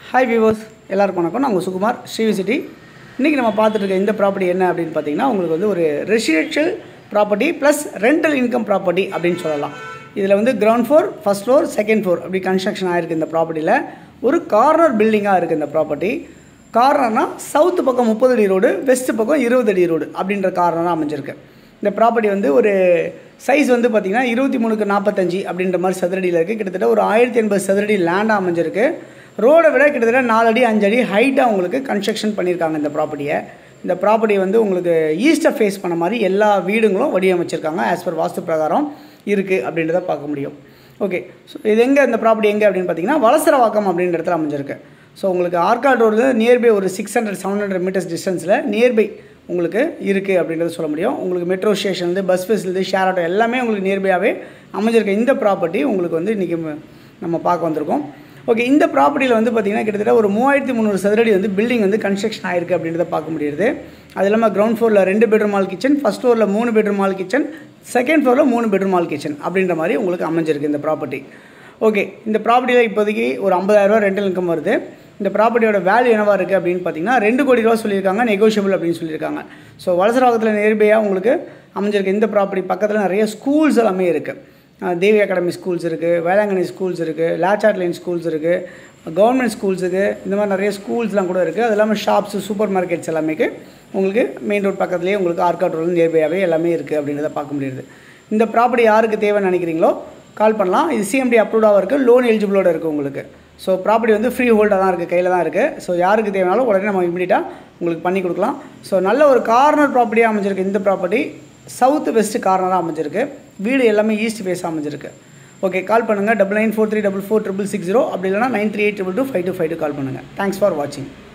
hi viewers எல்லாருக்கும் வணக்கம் நான் உங்கள் சுகுமார் ஸ்ரீவிசிட்டி இன்றைக்கி நம்ம பார்த்துட்டு இருக்க இந்த ப்ராப்பர்ட்டி என்ன அப்படின்னு பார்த்தீங்கன்னா உங்களுக்கு வந்து ஒரு residential property plus rental income property அப்படின்னு சொல்லலாம் இதில் வந்து ground floor first floor second floor அப்படி கன்ஸ்ட்ரக்ஷன் ஆகிருக்கு இந்த ப்ராப்பர்ட்டியில் ஒரு கார்னர் பில்டிங்காக இருக்குது இந்த ப்ராப்பர்ட்டி கார்னர்னா சவுத்து பக்கம் முப்பது அடி ரோடு வெஸ்ட் பக்கம் இருபது அடி ரோடு அப்படின்ற கார்னராக அமைஞ்சிருக்கு இந்த ப்ராப்பர்ட்டி வந்து ஒரு சைஸ் வந்து பார்த்திங்கன்னா இருபத்தி மூணுக்கு நாற்பத்தஞ்சு அப்படின்ற மாதிரி சதுரடியில் இருக்குது கிட்டத்தட்ட ஒரு ஆயிரத்தி எண்பது சதுரடி லேண்டாக அமைஞ்சிருக்கு ரோடை விட கிட்டத்தட்ட நாலு அடி அஞ்சு அடி ஹைட்டாக உங்களுக்கு கன்ஸ்ட்ரக்ஷன் பண்ணியிருக்காங்க இந்த ப்ராப்பர்ட்டியை இந்த ப்ராப்பர்ட்டி வந்து உங்களுக்கு ஈஸ்ட்டை ஃபேஸ் பண்ண மாதிரி எல்லா வீடுங்களும் வடிவமைச்சிருக்காங்க ஆஸ் பர் வாஸ்து பிரகாரம் இருக்குது அப்படின்றத பார்க்க முடியும் ஓகே ஸோ இது எங்கே இந்த ப்ராப்பர்ட்டி எங்கே அப்படின்னு பார்த்தீங்கன்னா வலசரவாக்கம் அப்படின்ற இடத்துல அமைஞ்சிருக்கு ஸோ உங்களுக்கு ஆர்காட் ரோடு நியர்பை ஒரு six hundred seven hundred metres டிஸ்டன்ஸில் நியர்பை உங்களுக்கு இருக்குது அப்படின்றத சொல்ல முடியும் உங்களுக்கு மெட்ரோ ஸ்டேஷன்லேருந்து பஸ் ஃபெசிலிட்டி ஷேர் ஆட்டோ எல்லாமே உங்களுக்கு நியர்பையாகவே அமைஞ்சிருக்க இந்த ப்ராப்பர்ட்டி உங்களுக்கு வந்து இன்றைக்கி நம்ம பார்க்க வந்திருக்கோம் ஓகே இந்த ப்ராப்பர்ட்டியில் வந்து பார்த்திங்கன்னா கிட்டத்தட்ட ஒரு மூவாயிரத்தி முந்நூறு சதுரடி வந்து பில்டிங் வந்து கன்ஸ்ட்ரக்ஷன் ஆயிருக்கு அப்படின்றத பார்க்க முடியுது அது இல்லாமல் கிரவுண்ட் ஃப்ளோரில் ரெண்டு பெட்ரூம் ஹால் கிச்சன் ஃபஸ்ட் ஃப்ளோரில் மூணு பெட்ரூம் ஹால் கிச்சன் செகண்ட் ஃப்ளோரில் மூணு பெட்ரூம் ஹால் கிச்சன் அப்படின்ற மாதிரி உங்களுக்கு அமைஞ்சிருக்கு இந்த ப்ராப்பர்ட்டி ஓகே இந்த ப்ராப்பர்ட்டியில் இப்போதைக்கு ஒரு ஐம்பதாயிரரூவா ரெண்டல் இன்கம் வருது இந்த ப்ராப்பர்ட்டியோட வேல்யூ என்னவா இருக்குது அப்படின்னு பார்த்தீங்கன்னா ரெண்டு கோடி ரூபா சொல்லியிருக்காங்க நெகோஷியபிள் அப்படின்னு சொல்லியிருக்காங்க ஸோ வலசராகத்தில் நேர்பையாக உங்களுக்கு அமைஞ்சிருக்க இந்த ப்ராப்பர்ட்டி பக்கத்தில் நிறைய ஸ்கூல்ஸ் எல்லாமே இருக்குது தேவி அகாடமி ஸ்கூல்ஸ் இருக்குது வேளாங்கண்ணி ஸ்கூல்ஸ் இருக்குது லேச்சாட் லைன் ஸ்கூல்ஸ் இருக்குது கவர்மெண்ட் ஸ்கூல்ஸ் இருக்குது இந்த மாதிரி நிறைய ஸ்கூல்ஸ்லாம் கூட இருக்குது அது இல்லாமல் ஷாப்ஸு சூப்பர் மார்க்கெட்ஸ் எல்லாமே உங்களுக்கு மெயின் ரோட் பக்கத்துலேயே உங்களுக்கு ஆர்காட் ரோடு நியர்பையாகவே எல்லாமே இருக்குது அப்படின்றத பார்க்க முடியுது இந்த ப்ராப்பர்ட்டி யாருக்கு தேவைன்னு நினைக்கிறீங்களோ கால் பண்ணலாம் இது சிஎம்டி அப்ரூவ்டாக இருக்குது லோன் எலிஜிபிளோட இருக்குது உங்களுக்கு ஸோ ப்ராப்பர்ட்டி வந்து ஃப்ரீ ஹோல்டாக தான் இருக்குது கையில் தான் இருக்குது ஸோ யாருக்கு தேவைனாலும் உடனே நம்ம இமீடியட்டாக உங்களுக்கு பண்ணி கொடுக்கலாம் ஸோ நல்ல ஒரு கார்னர் ப்ராப்பர்ட்டியாக அமைஞ்சிருக்கு இந்த ப்ராப்பர்ட்டி சவுத் வெஸ்ட் கார்னராக அமைஞ்சிருக்கு வீடு எல்லாமே ஈஸ்ட் ஃபேஸ் அமைஞ்சிருக்கு ஓகே கால் பண்ணுங்கள் double nine four three double four triple six zero அப்படி இல்லைனா nine three eight triple two five two five two call பண்ணுங்கள் தேங்க்ஸ் ஃபார் வாட்சிங்